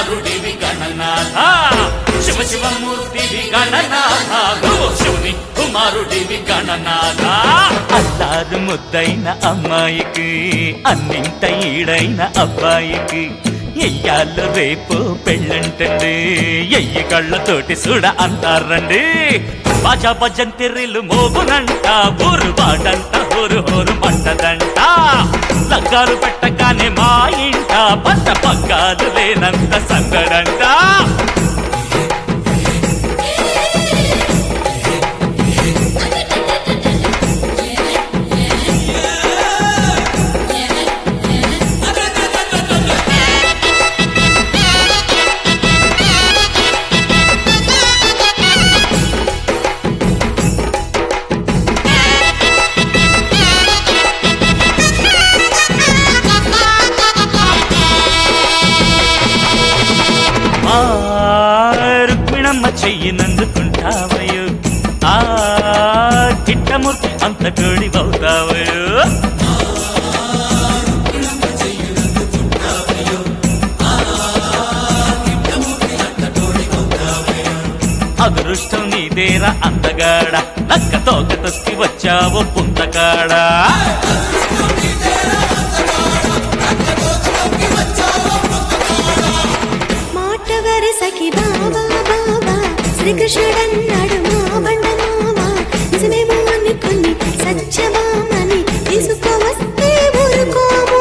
కుమారుడివి గణనాథ శివ శివమూర్తివి గణనాథ నువ్వు శివుని కుమారుడివి గణనాథ అల్లారు ముద్దైన అమ్మాయికి అన్నింట ఈడైన అబ్బాయికి ఎయ్యాళ్ళు రేపు పెళ్ళంటండి ఎయ్యి కళ్ళతోటి చూడ అంటారండి బాజా భజంతిర్రిలు మోగునంట ఊరు వాడంట ఊరు ఊరు పట్టదంట లగ్గాలు పెట్టగానే మా ఇంట పట్ట పగ్గాలు లేనంత సంగడంట ఆ రుక్మిణమ్మ చెయ్యి నందుకుంటావయో ఆ చిట్టమూర్తి అంత తోడివవుతావయో అదృష్టం నీదేరా అందగాడ నక్క తోక తొక్కి వచ్చావు పుంతకాడా మాట వరసకి బాబా బాబా శ్రీకృష్ణుడన్నాడు మా బండ మావా నిజమేమో అనుకుని సత్యమామని తీసుకోవస్తే ఊరుకోము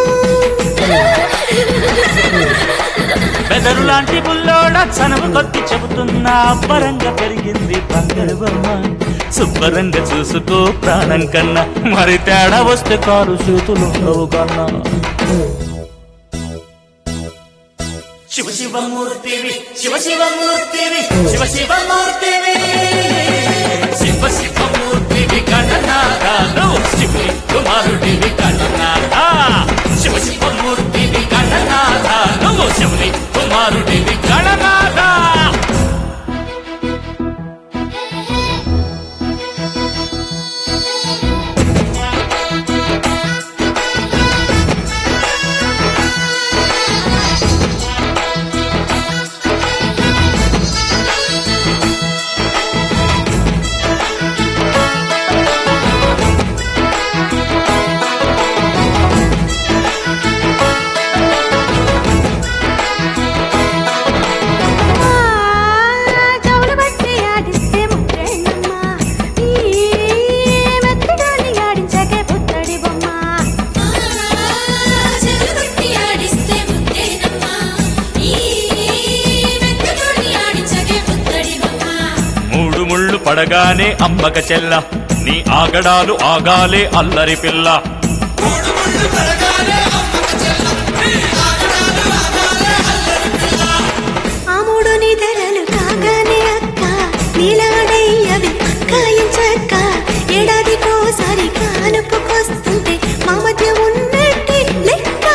బెదరు లాంటి బుల్లోడ చనువు కొద్ది చెబుతున్నా అబ్బరంగా పెరిగింది బంగారు బొమ్మ శుభ్రంగా చూసుకో ప్రాణం కన్నా మరి తేడా వస్తే కారు చేతులు ఉండవు కన్నా శివ శివమూర్తివి శివ శివమూర్తివి శివ శివమూర్తివి శివ శివమూర్తివి గణనాథ నువ్వు శివుని కుమారుడివి గణనాథ శివ శివమూర్తివి గణనాథ నువ్వు శివుని కుమారుడివి గణనాథ ఆ, చెవులు బట్టి ఆడిస్తే ముద్రేనమ్మ. ఈ మెత్తడాన్ని ఆడించకే పుత్తడి బొమ్మ. చెరుగొట్టి ఆడిస్తే ముద్దేనమ్మా ఈ మెత్తతోటి ఆడించగే పుత్తడి బొమ్మ మూడు ముళ్ళు పడగానే అమ్మక చెల్ల నీ ఆగడాలు ఆగాలే అల్లరి పిల్ల ఆ మూడు నిధరలు కాగానే అక్క నీలాడయ్యవి అక్కాయించక్క ఏడాదికోసారి కానుపుకొస్తుంటే మా మధ్య ఉన్నట్టే లెక్క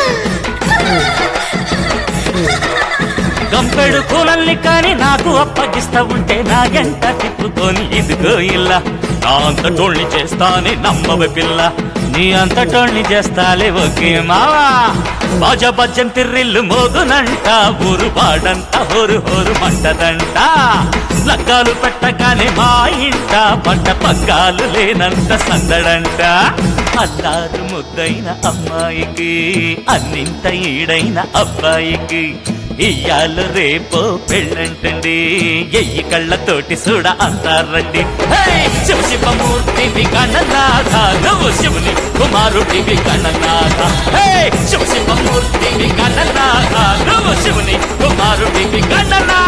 గంపెడు కూలల్ని కాని నాకు అప్పగిస్తా ఉంటే నా ఎంట తిప్పుకొని ఇదిగో ఇల్ల నా అంతటోళ్ళని చేస్తానే నమ్మవ పిల్ల నీ అంతటోళ్ళని చేస్తాలే ఓకే మావా బాజ బజ్జం తిర్రిల్లు మోగునంట ఊరు పాడంట హోరు హోరు మంటదంట లగ్గాలు పెట్టగానే మా ఇంట పంట పగ్గాలు లేనంత సందడంట అల్లారు ముద్దైన అమ్మాయికి అన్నింత ఈడైన అబ్బాయికి ఇయ్యాలు రేపో పెళ్ళంటండి ఎయ్యి కళ్ళతోటి చూడ అంటారండి హే! శివ శివమూర్తివి గణనాథ నువ్వు శివుని కుమారుడివి గణనాథ హే! శివ శివమూర్తివి గణనాథ నువ్వు శివుని కుమారుడివి గణనాథ